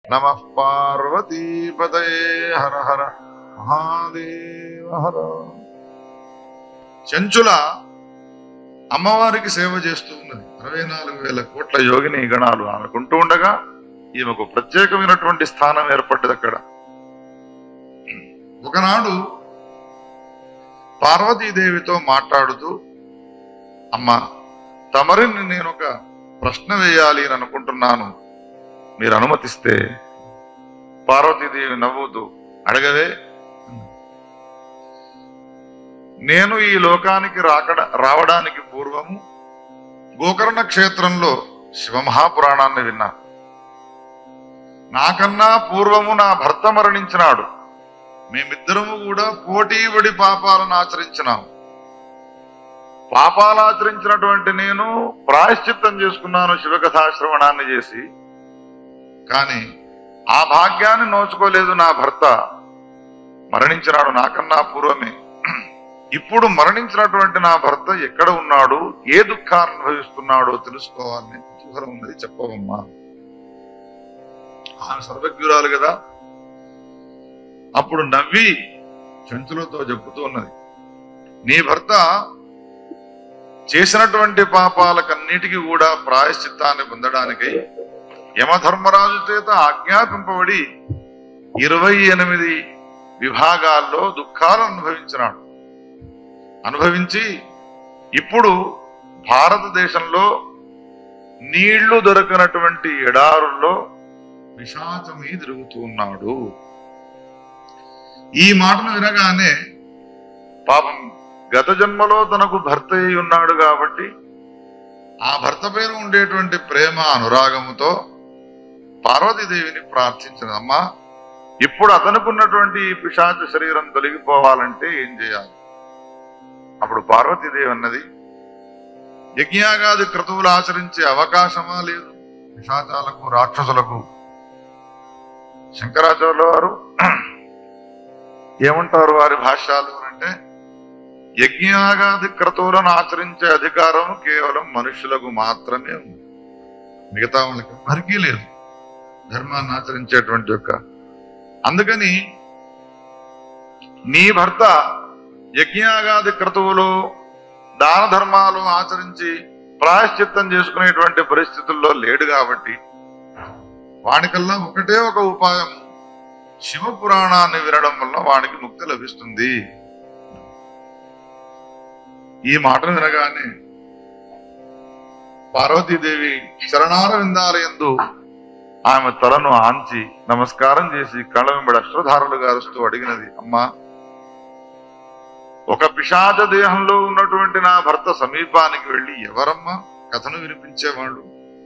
నమ పార్వతీపతయే హర హర మహాదేవ హర చెంచుల అమ్మవారికి సేవ చేస్తూ ఉన్నది అరవై నాలుగు వేల కోట్ల యోగిని గణాలు ఆమెకుంటూ ఉండగా ఈమెకు ప్రత్యేకమైనటువంటి స్థానం ఏర్పడ్డది అక్కడ ఒకనాడు పార్వతీదేవితో మాట్లాడుతూ అమ్మ తమరిని నేను ఒక ప్రశ్న వేయాలి అని అనుకుంటున్నాను మీరు అనుమతిస్తే పార్వతీదేవి నవ్వుతూ అడగవే నేను ఈ లోకానికి రాకడ రావడానికి పూర్వము గోకర్ణ క్షేత్రంలో శివమహాపురాణాన్ని విన్నా నాకన్నా పూర్వము నా భర్త మరణించినాడు మేమిద్దరము కూడా పోటీపడి పాపాలను ఆచరించినాము పాపాలు ఆచరించినటువంటి నేను ప్రాయశ్చిత్తం చేసుకున్నాను శివకథాశ్రవణాన్ని చేసి కానీ ఆ భాగ్యాన్ని నోచుకోలేదు నా భర్త మరణించినాడు నాకన్నా పూర్వమే ఇప్పుడు మరణించినటువంటి నా భర్త ఎక్కడ ఉన్నాడు ఏ దుఃఖాన్ని అనుభవిస్తున్నాడో తెలుసుకోవాలని కుతూహలం ఉన్నది చెప్పవమ్మా ఆమె సర్వజ్ఞురాలు కదా అప్పుడు నవ్వి చెంచులతో చెప్పుతూ ఉన్నది నీ భర్త చేసినటువంటి పాపాలకన్నిటికీ కూడా ప్రాయశ్చిత్తాన్ని పొందడానికై యమధర్మరాజు చేత ఆజ్ఞాపింపబడి ఇరవై ఎనిమిది విభాగాల్లో దుఃఖాలను అనుభవించినాడు అనుభవించి ఇప్పుడు భారతదేశంలో నీళ్లు దొరకనటువంటి ఎడారుల్లో విషాచమీ తిరుగుతూ ఉన్నాడు ఈ మాటను వినగానే పాపం గత జన్మలో తనకు భర్త అయి ఉన్నాడు కాబట్టి ఆ భర్త పైన ఉండేటువంటి ప్రేమ అనురాగముతో పార్వతీదేవిని ప్రార్థించిన అమ్మా ఇప్పుడు అతనుకున్నటువంటి ఈ పిశాచ శరీరం తొలగిపోవాలంటే ఏం చేయాలి అప్పుడు పార్వతీదేవి అన్నది యజ్ఞాగాది క్రతువులు ఆచరించే అవకాశమా లేదు పిశాచాలకు రాక్షసులకు శంకరాచార్యుల వారు ఏమంటారు వారి భాష్యాలు అంటే యజ్ఞాగాది క్రతువులను ఆచరించే అధికారం కేవలం మనుషులకు మాత్రమే ఉంది మిగతా వాళ్ళకి ఎవరికీ లేదు ధర్మాన్ని ఆచరించేటువంటి యొక్క అందుకని నీ భర్త యజ్ఞాగాది క్రతువులు దాన ధర్మాలు ఆచరించి ప్రాయశ్చిత్తం చేసుకునేటువంటి పరిస్థితుల్లో లేడు కాబట్టి వానికల్లా ఒకటే ఒక ఉపాయం శివ పురాణాన్ని వినడం వల్ల వానికి ముక్తి లభిస్తుంది ఈ మాటను వినగానే పార్వతీదేవి శరణార విందాలయందు ఆమె తలను ఆంచి నమస్కారం చేసి కళ్ళ వెంబడి అశ్వధారలు గారుస్తూ అడిగినది అమ్మా ఒక పిశాచ దేహంలో ఉన్నటువంటి నా భర్త సమీపానికి వెళ్ళి ఎవరమ్మా కథను వినిపించేవాళ్ళు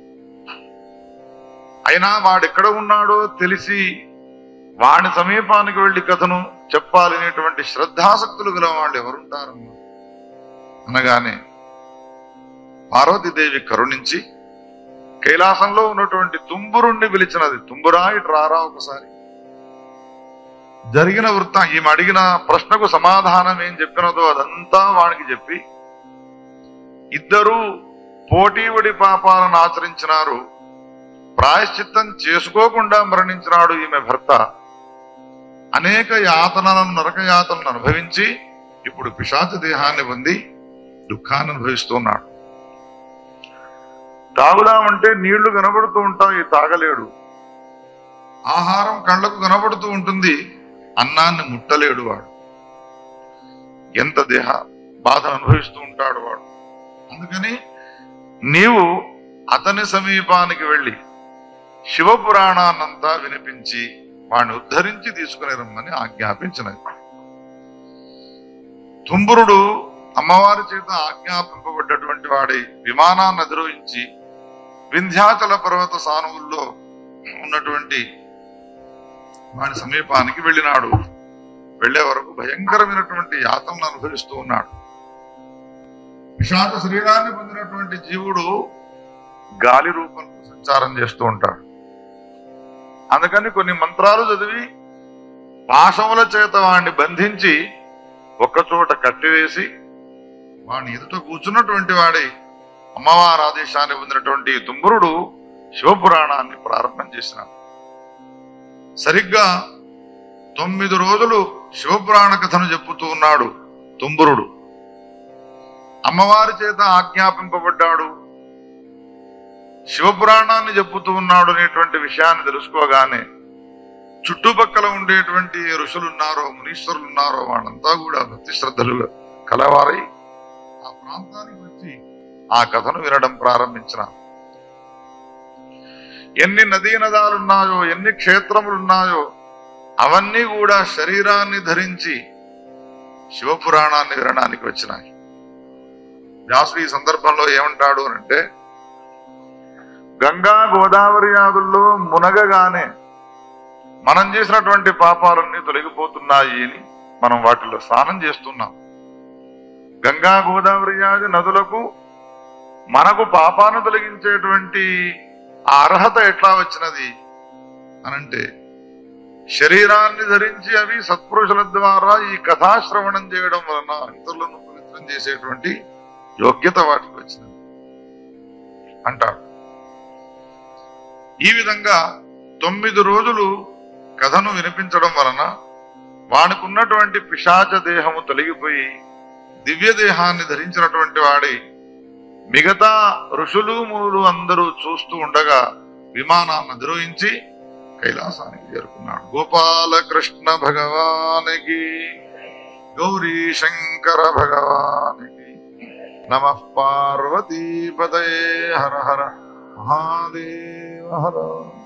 అయినా వాడెక్కడ ఉన్నాడో తెలిసి వాడి సమీపానికి వెళ్లి కథను చెప్పాలనేటువంటి శ్రద్ధాసక్తులు గల వాళ్ళు ఎవరుంటారమ్మా అనగానే పార్వతీదేవి కరుణించి కైలాసంలో ఉన్నటువంటి తుంబురుణ్ణి పిలిచినది తుంబురా ఇటు రారా ఒకసారి జరిగిన వృత్తం ఈమె అడిగిన ప్రశ్నకు సమాధానం ఏం చెప్పినదో అదంతా వానికి చెప్పి ఇద్దరూ పోటీవడి పాపాలను ఆచరించినారు ప్రాయశ్చిత్తం చేసుకోకుండా మరణించినాడు ఈమె భర్త అనేక యాతనలను నరక యాతనలను అనుభవించి ఇప్పుడు పిశాచ దేహాన్ని పొంది దుఃఖాన్ని అనుభవిస్తున్నాడు తాగుదామంటే నీళ్లు కనబడుతూ ఉంటాయి తాగలేడు ఆహారం కళ్ళకు కనబడుతూ ఉంటుంది అన్నాన్ని ముట్టలేడు వాడు ఎంత దేహ బాధ అనుభవిస్తూ ఉంటాడు వాడు అందుకని నీవు అతని సమీపానికి వెళ్ళి శివపురాణాన్నంతా వినిపించి వాడిని ఉద్ధరించి తీసుకుని రమ్మని ఆజ్ఞాపించినది తుంబురుడు అమ్మవారి చేత ఆజ్ఞాపింపబడ్డటువంటి వాడి విమానాన్ని అధిరోహించి వింధ్యాచల పర్వత సానువుల్లో ఉన్నటువంటి వాడి సమీపానికి వెళ్ళినాడు వెళ్లే వరకు భయంకరమైనటువంటి యాతనలు అనుభవిస్తూ ఉన్నాడు విషాద శరీరాన్ని పొందినటువంటి జీవుడు గాలి రూపంలో సంచారం చేస్తూ ఉంటాడు అందుకని కొన్ని మంత్రాలు చదివి పాశముల చేత వాడిని బంధించి ఒక్కచోట కట్టివేసి వాడిని ఎదుట కూర్చున్నటువంటి వాడి అమ్మవారి ఆదేశాన్ని పొందినటువంటి తుంబురుడు శివపురాణాన్ని ప్రారంభం చేసినాడు సరిగ్గా తొమ్మిది రోజులు శివపురాణ కథను చెప్పుతూ ఉన్నాడు తుంబురుడు అమ్మవారి చేత ఆజ్ఞాపింపబడ్డాడు శివపురాణాన్ని చెప్పుతూ ఉన్నాడు అనేటువంటి విషయాన్ని తెలుసుకోగానే చుట్టుపక్కల ఉండేటువంటి ఋషులున్నారో మునీశ్వరులు ఉన్నారో వాళ్ళంతా కూడా భక్తి శ్రద్ధలు కలవారై ఆ ప్రాంతానికి వచ్చి ఆ కథను వినడం ప్రారంభించిన ఎన్ని నదీ నదాలున్నాయో ఎన్ని క్షేత్రములున్నాయో అవన్నీ కూడా శరీరాన్ని ధరించి శివపురాణాన్ని వినడానికి వచ్చినాయి వ్యాసు ఈ సందర్భంలో ఏమంటాడు అని అంటే గంగా గోదావరి యాదుల్లో మునగగానే మనం చేసినటువంటి పాపాలన్నీ తొలగిపోతున్నాయి అని మనం వాటిలో స్నానం చేస్తున్నాం గంగా గోదావరి యాది నదులకు మనకు పాపాన్ని తొలగించేటువంటి ఆ అర్హత ఎట్లా వచ్చినది అనంటే శరీరాన్ని ధరించి అవి సత్పురుషుల ద్వారా ఈ కథాశ్రవణం చేయడం వలన ఇతరులను పవిత్రం చేసేటువంటి యోగ్యత వాటికి వచ్చినది అంటాడు ఈ విధంగా తొమ్మిది రోజులు కథను వినిపించడం వలన వానికున్నటువంటి పిశాచ దేహము తొలగిపోయి దివ్య దేహాన్ని ధరించినటువంటి వాడి మిగతా ఋషులు మునులు అందరూ చూస్తూ ఉండగా విమానాన్ని అధిరోహించి కైలాసానికి చేరుకున్నాడు గోపాలకృష్ణ భగవానికి గౌరీ శంకర భగవానికి నమ పార్వతీపదే హర హర మహాదేవ హర